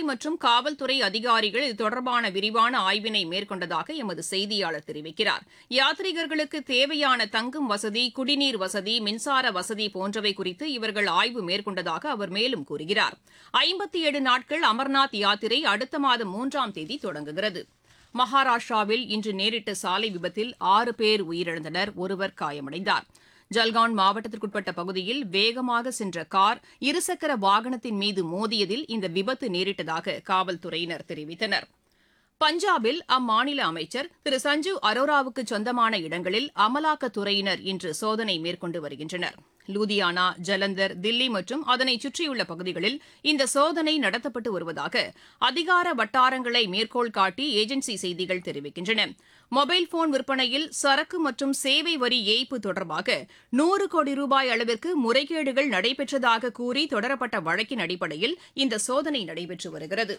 வருவாய் மற்றும் காவல்துறை அதிகாரிகள் இது தொடர்பான விரிவான ஆய்வினை மேற்கொண்டதாக எமது செய்தியாளர் தெரிவிக்கிறார் யாத்ரீகர்களுக்கு தேவையான தங்கும் வசதி குடிநீர் வசதி மின்சார வசதி போன்றவை குறித்து இவர்கள் ஆய்வு மேற்கொண்டதாக அவர் மேலும் கூறுகிறார் ஐம்பத்தி ஏழு நாட்கள் அமர்நாத் யாத்திரை அடுத்த மாதம் மூன்றாம் தேதி தொடங்குகிறது மகாராஷ்டிராவில் இன்று நேரிட்ட சாலை விபத்தில் ஆறு பேர் உயிரிழந்தனர் ஒருவர் காயமடைந்தார் ஜல்கான் மாவட்டத்திற்குட்பட்ட பகுதியில் வேகமாக சென்ற கார் இருசக்கர வாகனத்தின் மீது மோதியதில் இந்த விபத்து நேரிட்டதாக காவல்துறையினர் தெரிவித்தனர் பஞ்சாபில் அம்மாநில அமைச்சர் திரு சஞ்சீவ் அரோராவுக்கு சொந்தமான இடங்களில் அமலாக்கத்துறையினர் இன்று சோதனை மேற்கொண்டு வருகின்றனர் லூதியானா ஜலந்தர் தில்லி மற்றும் அதனை சுற்றியுள்ள பகுதிகளில் இந்த சோதனை நடத்தப்பட்டு வருவதாக அதிகார வட்டாரங்களை மேற்கோள் காட்டி ஏஜென்சி செய்திகள் தெரிவிக்கின்றன மொபைல் போன் விற்பனையில் சரக்கு மற்றும் சேவை வரி ஏய்ப்பு தொடர்பாக நூறு கோடி ரூபாய் அளவிற்கு முறைகேடுகள் நடைபெற்றதாக கூறி தொடரப்பட்ட வழக்கின் அடிப்படையில் இந்த சோதனை நடைபெற்று வருகிறது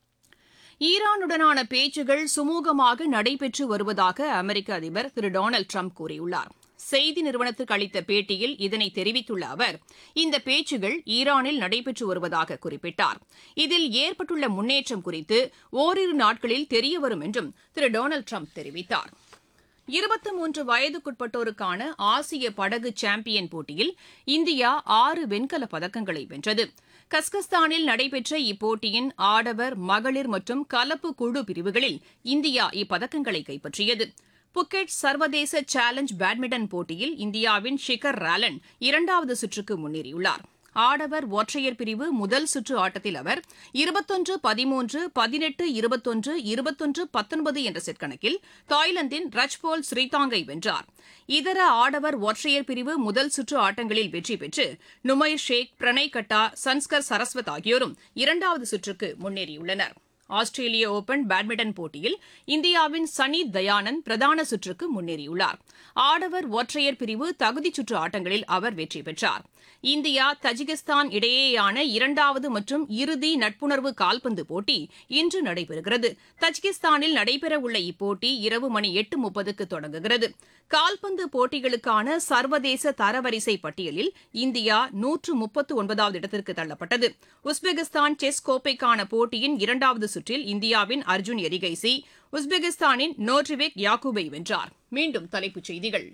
ஈரானுடனான பேச்சுகள் சுமூகமாக நடைபெற்று வருவதாக அமெரிக்க அதிபர் திரு டொனால்டு ட்ரம்ப் கூறியுள்ளார் செய்தி நிறுவனத்துக்கு அளித்த பேட்டியில் இதனை தெரிவித்துள்ள அவர் இந்த பேச்சுகள் ஈரானில் நடைபெற்று வருவதாக குறிப்பிட்டார் இதில் ஏற்பட்டுள்ள முன்னேற்றம் குறித்து ஓரிரு நாட்களில் தெரியவரும் என்றும் திரு டொனால்டு ட்ரம்ப் தெரிவித்தார் இருபத்தி மூன்று வயதுக்குட்பட்டோருக்கான ஆசிய படகு சாம்பியன் போட்டியில் இந்தியா ஆறு வெண்கலப் பதக்கங்களை வென்றது கஸ்கஸ்தானில் நடைபெற்ற இப்போட்டியின் ஆடவர் மகளிர் மற்றும் கலப்பு குழு பிரிவுகளில் இந்தியா இப்பதக்கங்களை கைப்பற்றியது புக்கெட் சர்வதேச சேலஞ்ச் பேட்மிண்டன் போட்டியில் இந்தியாவின் ஷிகர் ராலன் இரண்டாவது சுற்றுக்கு முன்னேறியுள்ளார் ஆடவர் ஒற்றையர் பிரிவு முதல் சுற்று ஆட்டத்தில் அவர் இருபத்தொன்று பதிமூன்று பதினெட்டு இருபத்தொன்று இருபத்தொன்று பத்தொன்பது என்ற செட் கணக்கில் தாய்லாந்தின் ரஜ்போல் ஸ்ரீதாங்கை வென்றார் இதர ஆடவர் ஒற்றையர் பிரிவு முதல் சுற்று ஆட்டங்களில் வெற்றி பெற்று நுமைர் ஷேக் பிரணய் கட்டா சன்ஸ்கர் சரஸ்வத் ஆகியோரும் இரண்டாவது சுற்றுக்கு முன்னேறியுள்ளனா் ஆஸ்திரேலிய ஓபன் பேட்மிண்டன் போட்டியில் இந்தியாவின் சனி தயானந்த் பிரதான சுற்றுக்கு முன்னேறியுள்ளார் ஆடவர் ஒற்றையர் பிரிவு தகுதிச் சுற்று ஆட்டங்களில் அவர் வெற்றி பெற்றார் இந்தியா தஜிகிஸ்தான் இடையேயான இரண்டாவது மற்றும் இறுதி நட்புணர்வு கால்பந்து போட்டி இன்று நடைபெறுகிறது தஜிகிஸ்தானில் நடைபெறவுள்ள இப்போட்டி இரவு மணி எட்டு முப்பதுக்கு தொடங்குகிறது கால்பந்து போட்டிகளுக்கான சர்வதேச தரவரிசை பட்டியலில் இந்தியா நூற்று முப்பத்து ஒன்பதாவது இடத்திற்கு தள்ளப்பட்டது உஸ்பெகிஸ்தான் செஸ் கோப்பைக்கான போட்டியின் இரண்டாவது சுற்றில் இந்தியாவின் அர்ஜுன் எரிகைசி உஸ்பெகிஸ்தானின் நோட்ரிவேக் யாக்கூபை வென்றார் மீண்டும் தலைப்புச் செய்திகள்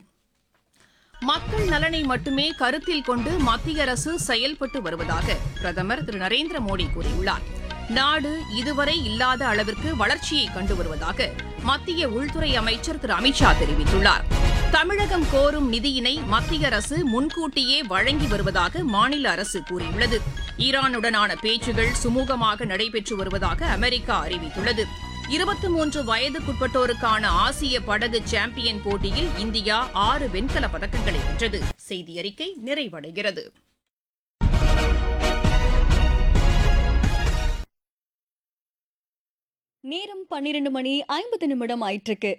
மக்கள் நலனை மட்டுமே கருத்தில் கொண்டு மத்திய அரசு செயல்பட்டு வருவதாக பிரதமர் திரு நரேந்திர மோடி கூறியுள்ளார் நாடு இதுவரை இல்லாத அளவிற்கு வளர்ச்சியை கண்டு வருவதாக மத்திய உள்துறை அமைச்சர் திரு அமித்ஷா தெரிவித்துள்ளார் தமிழகம் கோரும் நிதியினை மத்திய அரசு முன்கூட்டியே வழங்கி வருவதாக மாநில அரசு கூறியுள்ளது ஈரானுடனான பேச்சுகள் சுமூகமாக நடைபெற்று வருவதாக அமெரிக்கா அறிவித்துள்ளது இருபத்தி மூன்று வயதுக்குட்பட்டோருக்கான ஆசிய படகு சாம்பியன் போட்டியில் இந்தியா ஆறு வெண்கலப் பதக்கங்களை வென்றது செய்தி அறிக்கை நிறைவடைகிறது நேரம் பன்னிரண்டு மணி ஐம்பது நிமிடம் ஆயிட்டிருக்கு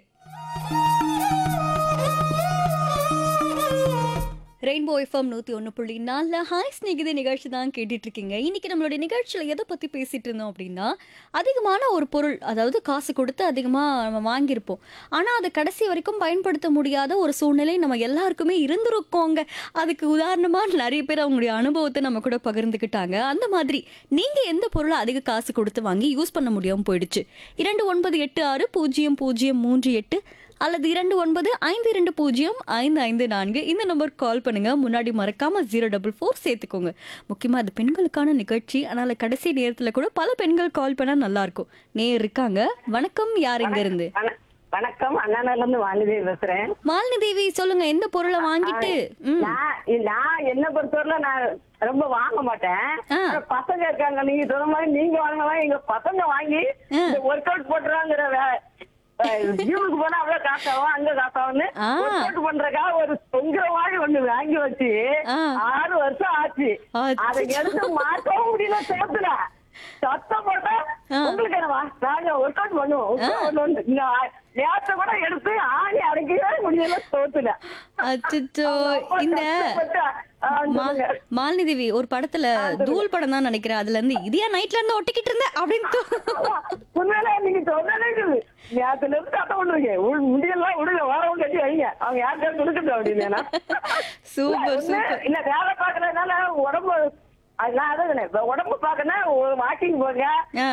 ரெயின்போ எஃப்எம் நூற்றி ஒன்று புள்ளி நாலில் ஹாய் ஸ்நேகிதி நிகழ்ச்சி தான் கேட்டுட்டு இருக்கீங்க இன்னைக்கு நம்மளுடைய நிகழ்ச்சியில் எதை பற்றி பேசிட்டு இருந்தோம் அப்படின்னா அதிகமான ஒரு பொருள் அதாவது காசு கொடுத்து அதிகமாக நம்ம வாங்கியிருப்போம் ஆனால் அதை கடைசி வரைக்கும் பயன்படுத்த முடியாத ஒரு சூழ்நிலை நம்ம எல்லாருக்குமே இருந்திருக்கோங்க அதுக்கு உதாரணமாக நிறைய பேர் அவங்களுடைய அனுபவத்தை நம்ம கூட பகிர்ந்துக்கிட்டாங்க அந்த மாதிரி நீங்கள் எந்த பொருளை அதிக காசு கொடுத்து வாங்கி யூஸ் பண்ண முடியாமல் போயிடுச்சு இரண்டு ஒன்பது எட்டு ஆறு பூஜ்ஜியம் பூஜ்ஜியம் மூன்று எட்டு அல்லது இரண்டு ஒன்பது ஐந்து இரண்டு பூஜ்ஜியம் ஐந்து ஐந்து நான்கு இந்த நம்பருக்கு கால் பண்ணுங்க முன்னாடி மறக்காம ஜீரோ டபுள் ஃபோர் சேர்த்துக்கோங்க முக்கியமாக அது பெண்களுக்கான நிகழ்ச்சி அதனால கடைசி நேரத்தில் கூட பல பெண்கள் கால் பண்ணால் நல்லா இருக்கும் நேர் இருக்காங்க வணக்கம் யார் இங்க இருந்து வண- வணக்கம் அண்ணாநகர்ல இருந்து வாணிதேவி பேசுறேன் மாலினி தேவி சொல்லுங்க எந்த பொருளை வாங்கிட்டு ம் நான் நான் என்ன பொறுத்தவரை நான் ரொம்ப வாங்க மாட்டேன் ஆ. ஆனா பசங்க இருக்காங்க நீங்க சொன்ன மாதிரி நீங்க வாங்கலாம் எங்க பசங்க வாங்கி ஆ. இந்த ஒர்க் அவுட் போட்டுறாங்கிற ஜிம்முக்கு போனா அவ்வளவு காசாகும் அங்க காசாகும்னு ஆ. ஒர்க் அவுட் பண்றதுக்காக ஒரு தொங்குற மாதிரி ஒண்ணு வாங்கி வச்சு ஆ. ஆறு வருஷம் ஆச்சு ஆச்சு. அதை எடுத்து மாற்றவும் முடியல சேர்த்துல சத்தம் போட்டா ஆ. உங்களுக்கு என்னவா நாங்க ஒர்க் அவுட் பண்ணுவோம் work out பண்ணுவோம். இங்க நேரத்தை கூட எடுத்து ஆணி அடக்கவே முடியல சோத்துல அச்சோ இந்த மா- மாலினி தேவி ஒரு படத்துல தூள் படம் தான் நினைக்கிறேன் அதுல இருந்து இதையா நைட்ல இருந்து ஒட்டிக்கிட்டு இருந்தேன் அப்படின்னு தூ- உண்மையில நீங்க சொன்னதே இருக்குது நேரத்துல இருந்து சத்தம் பண்ணுவீங்க உள் முடியெல்லாம் விடுங்க வரவும் கட்டி வைங்க அவங்க யாருக்காவது கொடுக்கட்டும் அப்படின்னு சூப்பர் சூப்பர் இல்ல வேலை பாக்குறதுனால உடம்பு அது நான் அதான் சொன்னேன். இப்ப உடம்பு பாக்கணும் ஒரு வாக்கிங் போங்க ஆ.